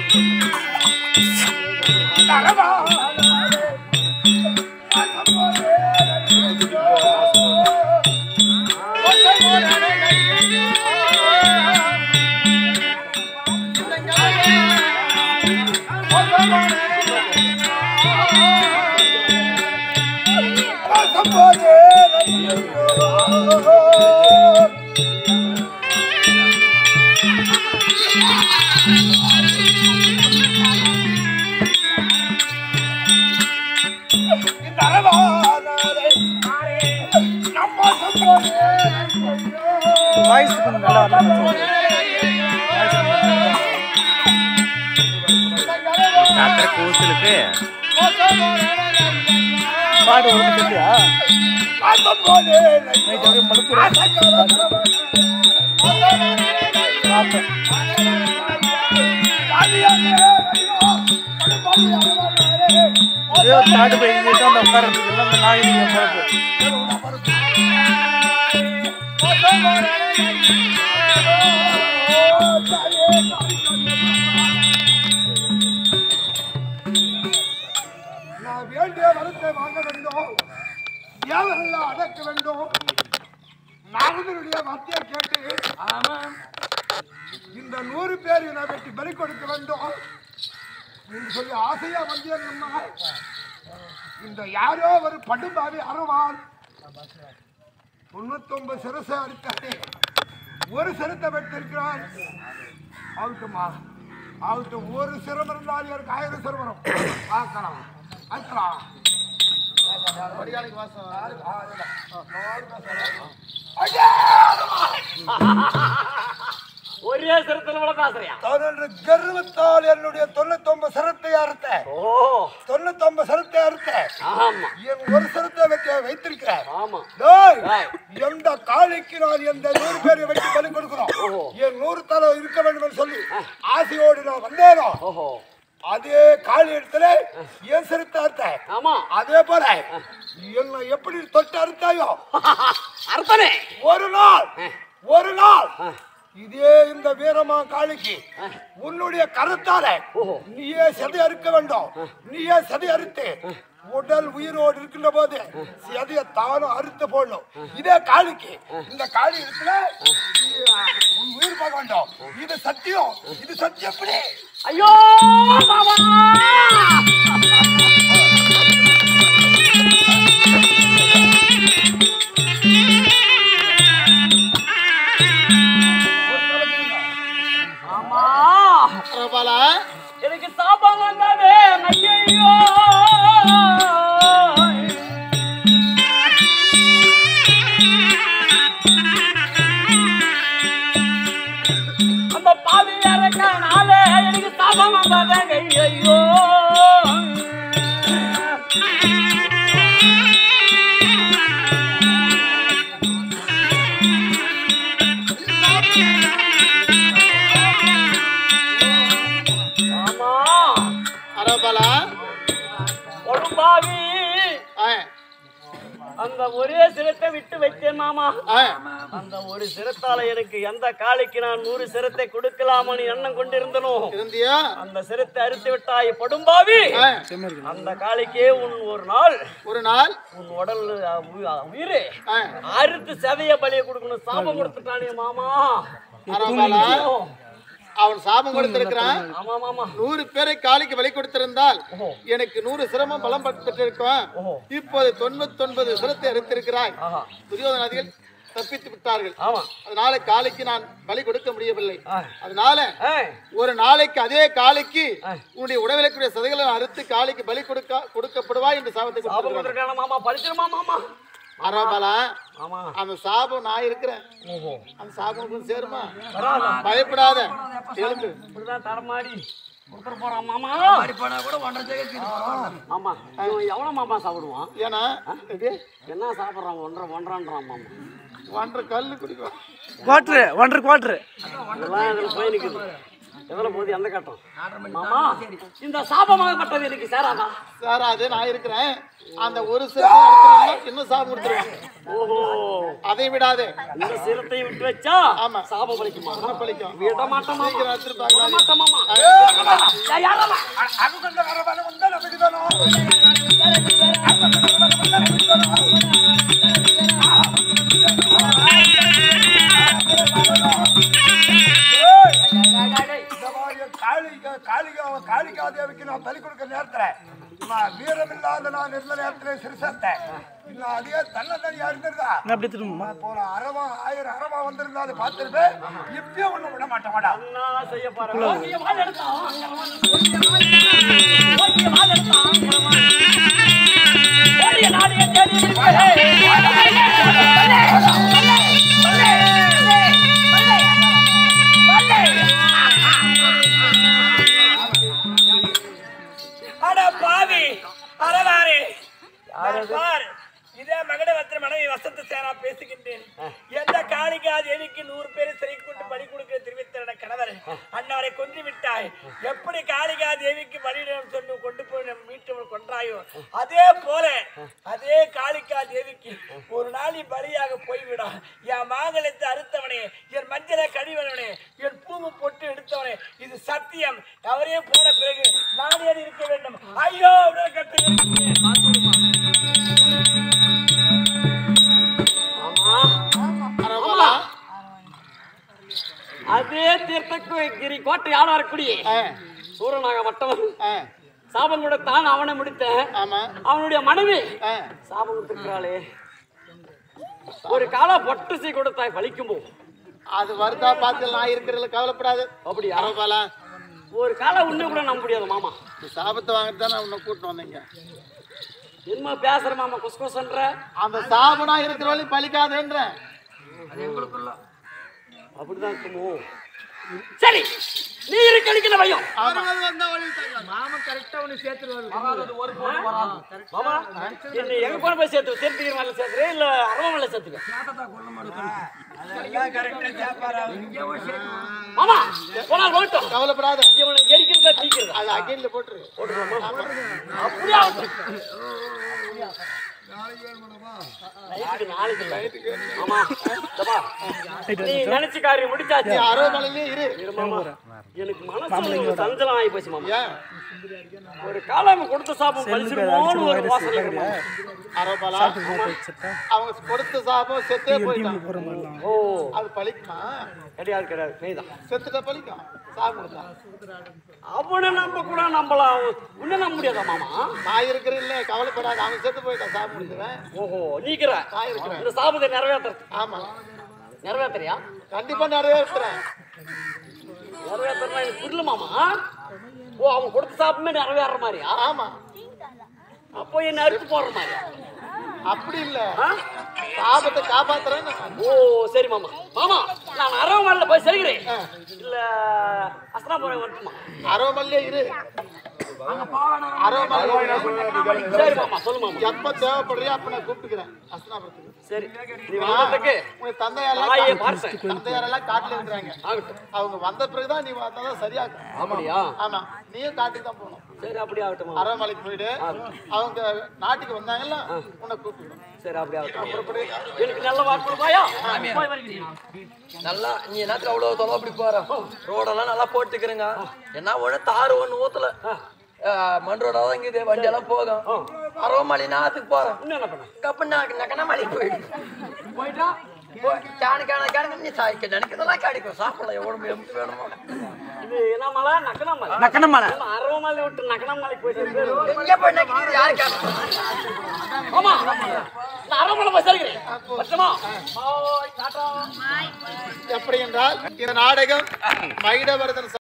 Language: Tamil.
வாய்ஸ் கொஞ்சம் நல்லா வரல ராத்திரி கூசலுக்கு பாட்டு ஒரு சொல்லியா நைட் அப்படியே மலுப்புறேன் பார்த்தேன் ஒரே ஒரு பாட்டு போய் இங்கே உட்காந்து உட்காரத்துக்கு இல்லை அந்த நாய் பழப்பு நான் வேண்டிய வரத்தை வாங்க வேண்டும் ஏவரெல்லாம் அடக்க வேண்டும் நாரதனுடைய வார்த்தையை கேட்டு இந்த நூறு பேர் நான் வெட்டி பலி கொடுக்க வேண்டும் என்று சொல்லி ஆசையா வந்தேன்னா இந்த யாரோ ஒரு படுபாவி அறவான் தொண்ணூத்தொன்பது சிரசை அறுத்தானே ஒரு சிரத்தை வெட்டிருக்கிறான் ஆகட்டுமா ஆகட்டும் ஒரு சிரம் இருந்தால் எனக்கு ஆயிரம் சிரம் வரும் பார்க்கலாம் பார்க்கலாம் ஒரே சிரத்துல விட பேசுறியா பதினொன்று கர்வத்தால் என்னுடைய தொண்ணூத்தொன்பது சிரத்தை அறுத்தேன் ஓ தொண்ணூத்தொன்பது சிரத்தை அறுத்தேன் ஆமா என் ஒரு சிரத்தை வைக்க வைத்திருக்கிறேன் ஆமா டேய், டேய். எந்த காளிக்கு நான் எந்த நூறு பேரை வெட்டி பலி கொடுக்கிறோம் ஓஹோ. என் நூறு தலை இருக்க வேண்டும் என்று சொல்லி ஆசையோடு நான் வந்தேனோ ஓஹோ அதே காளி இடத்துல என் சிரத்தை அறுத்தேன் ஆமா அதே போல என்னை எப்படி தொட்டு அறுத்தாயோ அர்த்தனே ஒரு நாள் ஒரு நாள் இதே இந்த வீரமா காளிக்கு உன்னுடைய கருத்தால நீயே சதை அறுக்க வேண்டும் நீயே சதை அறுத்து உடல் உயிரோடு இருக்கின்ற போது சதையை தானும் அறுத்து போடணும் இதே காளிக்கு இந்த காளி இடத்துல நீ, உன் உயிர் பார்க்க வேண்டும் இது சத்தியம் இது சத்தியம் எப்படி ஐயோ மாமா ஆமா எனக்கு சாபம் வந்தது ஐயோ அந்த பாவி இறக்கனால எனக்கு சாபம் வந்தது ஐயோ ஆமா அரபலா கொடும்பாவி அந்த ஒரே சிரத்தை விட்டு வைத்தேன் மாமா அந்த ஒரு சிரத்தால எனக்கு எந்த காளிக்கு நான் நூறு சிரத்தை கொடுக்கலாமனு எண்ணம் கொண்டிருந்தனோ இருந்தியா அந்த சிரத்தை அறுத்து விட்டாய் படும்பாவி அந்த காளிக்கே உன் ஒரு நாள் ஒரு நாள் உன் உடல் அஹ், உயி- அஹ், உயிரே அறுத்து செதைய பலிய கொடுக்கணும் சாபம் கொடுத்துட்டானே மாமா அரபலா அவன் சாபம் கொடுத்திருக்கிறான் ஆமா மாமா நூறு பேரை காளிக்கு வழி கொடுத்திருந்தால் எனக்கு நூறு சிரமம் பலம் பெற்றிருக்கும் இப்போது தொண்ணூத்தொன்பது சிரத்தை அறுத்திருக்கிறாய் ஆஹா துரியோதனாதிகள் தப்பித்து விட்டார்கள் ஆமா அதனால காளிக்கு நான் பலி கொடுக்க முடியவில்லை ஆ. அதனால ஏய், ஒரு நாளைக்கு அதே காளிக்கு உன்னுடைய உடவிலக்கூடிய சதைகளை அறுத்து காளிக்கு பலி கொடுக்க கொடுக்கப்படுவாய் என்று சாபத்தை சாபம் கொடுத்திருக்கிறார். கொடுத்துருக்கான மாமா பழிச்சிருமா மாமா அரபலா ஆமா அந்த சாபம் நான் இருக்கிறேன் ஓஹோ அந்த சாபம் உனக்கு சேருமா வராதா பயப்படாத எழுந்து இப்படிதான் தடமாடி கொடுத்துட போறான் மாமா மாமா இவன் எவ்வளவு மாமா சாப்பிடுவான் ஏன்னா இது என்ன சாப்பிடுறான் ஒன்றரை ஒன்றரைன்றான் மாமா ஒன்றரை கல்லு குடிக்கும் குவாட்ரு ஒன்றரை குவாட்ரு இதெல்லாம் இதுல போய் நிக்குது எதுல போகுது எந்த கட்டம் மாமா இந்த சாபமாகப்பட்டது எனக்கு சேராதா சார் அது நான் இருக்கிறேன் அந்த ஒரு சிறப்பு எடுத்துருவீங்க இன்னும் சாபம் கொடுத்துருவாங்க ஓஹோ அதை விடாதே இந்த சிரத்தை விட்டு வச்சா ஆமா. சாபம் பலிக்குமா பழிக்கும் விட மாட்டோம் மாமா சீக்கிரம் எடுத்துட்டு விட பார்க்கலாம். மாட்டோம் மாமா அங்குள்ள வரவன வந்தா நமக்கு தானோ அங்குள்ள வரவன வந்தா நமக்கு தானோ காளிகா காளிகா காளிகா தேவிக்கு நான் பலி கொடுக்கிற நேரத்துல நான் வீரம் இல்லாத நான் இருந்த நேரத்துல சிறுசத்தேன் இன்னும் அதே தன்னந்தனியா இருந்திருந்தா நான் அப்படி திரும்புமா நான் போன அரவா ஆயிரம் அரவா வந்திருந்தா அதை பார்த்திருப்பேன் இப்பயும் ஒண்ணும் விட மாட்டேன் மாடா நான் செய்ய போறேன் அட பாவி அறவாரே பார் இதே மகடவத்திர மனைவி வசந்த சேனா பேசுகின்றேன் எந்த காளிகா தேவிக்கு நூறு பேர் சிறை கொண்டு பலி கொடுக்கிற திருவித்தன கணவர் அன்னாரை கொன்று விட்டாய் எப்படி காளிகா தேவிக்கு பலியிடம் சொல்லி கொண்டு போய் நம் மீட்டவர் கொன்றாயோ அதே போல அதே காளிகா தேவிக்கு ஒரு நாளி பலியாக போய்விடா என் மாங்கலத்தை அறுத்தவனே என் மஞ்சளை கழிவனவனே என் பூவு பொட்டு எடுத்தவனே இது சத்தியம் அவரே போன பிறகு நான் ஏன் இருக்க வேண்டும் ஐயோ உடல் கட்டு அரவலா அதே தீர்த்தகிரி கோட்டை ஆடாரக்குடியே ஆ, சூரனாக வட்டவன் ஆ, சாபம் கொடுத்தான் அவனை முடித்தேன் ஆமா அவனுடைய மனைவி ஆ, சாபம் கொடுத்திருக்கிறாளே ஒரு காலா பொட்டு சீ கொடுத்தாய் பலிக்கும் போ அது வருதா பார்த்து நான் இருக்கிறதுல கவலைப்படாது அப்படியா அரவலா ஒரு காலம் உன்னை கூட நம்ப முடியாது மாமா இந்த சாபத்தை வாங்கிட்டு தான் நான் உன்னை கூட்டிட்டு வந்தீங்க என்ன பேசுற மாமா குஸ் குஸ்ன்ற அந்த சாபனா இருக்கிற வழி பலிக்காதுன்றேன் அப்படிதான் இருக்குமோ சரி நீ இருக்கடிக்கிற பையன் ஆமா மாமா என்ன எங்க போன போய் சேர்த்து சேர்த்துக்கிற மாதிரி சேர்த்துறேன் இல்ல அரவ மேல சேர்த்துக்க மாமா போனால் போகட்டும் கவலைப்படாத இவனை எரிக்கிறதா தீக்கிறதா அது அகைன்ல போட்டுரு அப்படியே ஆகட்டும். நைட்டுக்கு நாளைக்கு நைட்டுக்கு ஆமா இந்த பார். நீ நினைச்ச காரியம் முடிச்சாச்சு நீ அரவமலையிலே இரு இரு மாமா எனக்கு மனசு சஞ்சலம் ஆகி போச்சு மாமா ஏன் ஒரு காலம் கொடுத்த சாப்பம் பலிச்சிருமோன்னு ஒரு வாசனை இருக்கு மாமா. அரவமலா அவங்க கொடுத்த சாபம் செத்தே போயிட்டான் ஓ அது பலிக்குமா கிடையாது கிடையாது மெய்தான் செத்துட்ட பலிக்கும் சாபம் கொடுத்தா அவனை நம்ப கூட நம்பலாம் உன்னை நம்ப முடியாதா மாமா நான் இருக்கிறேன் இல்ல கவலைப்படாத அவன் செத்து போயிட்டான் சாபம் முடிச்சுவேன் ஓஹோ நீக்கிற நான் இருக்கிறேன் இந்த சாபத்தை நிறைவேற்றுறது ஆமா நிறைவேற்றுறியா கண்டிப்பா நிறைவேற்றுறேன் நிறைவேற்றுறா எனக்கு புரியல மாமா ஓ அவன் கொடுத்த சாப்பமே நிறைவேற மாதிரியா ஆமா அப்போ என்ன அறுத்து போடுற மாதிரியா அப்படி இல்ல ஆ? சாபத்தை காப்பாத்துறேன்னு ஓ சரி மாமா மாமா நான் அரவமல்ல போய் செல்கிறேன் இல்ல அஸ்னாபுரம் வரட்டுமா அரவமல்லே இரு அரவமல்லே சரி மாமா சொல்லு மாமா எப்ப தேவைப்படுறியோ அப்ப நான் கூப்பிட்டுக்கிறேன் அஸ்னாபுரத்துக்கு சரி நீ வந்ததுக்கு உங்க தாயே தந்தையாரெல்லாம் பார்த்தேன் தந்தையாரெல்லாம் காட்டுல இருக்கிறாங்க ஆகட்டும் அவங்க வந்த பிறகுதான் நீ வந்தாதான் சரியாக்கும் அப்படியா ஆமா நீயும் காட்டுக்கு தான் போகணும் சரி அப்படி ஆகட்டும் மாமா அரவமலைக்கு போயிட்டு அவங்க நாட்டுக்கு வந்தாங்கல்ல உன்னை கூப்பிட்டுக்கணும் சரி அப்படி ஆகட்டும் எனக்கு நல்ல வாக்குறுதியா போய் வருகிறேன் நல்லா நீ என்னத்துக்கு அவ்வளவு தொலை அப்படி போற ரோடெல்லாம் நல்லா போட்டுக்கிறேங்க என்ன ஒண்ணு தாறு ஒண்ணு ஊத்தல மண் ரோடா தான் இங்குது வண்டி எல்லாம் போகும் அரவமலை நாத்துக்கு போறேன் இன்னும் என்ன பண்ண கப்பு நாக்கு நக்கன மலை போயிடு போயிட்டா கேன கேன கேன நீ சாய்க்க நினைக்கிறதெல்லாம் கிடைக்கும் சாப்பிடலாம் எவ்வளவு எம்பி வேணுமோ இது என்ன மலை நக்கன மலை நக்கன மலை. நம்ம அரவமலை விட்டு நக்கன மலைக்கு போயிட்டு எங்க போய் நினைக்கிறது யாரு கேட்க ஆமா நான் அரவமலை போய் சேர்க்கிறேன் பட்டமா பாய் டாடா எப்படி என்றால் இந்த நாடகம் மகிடவர்தன்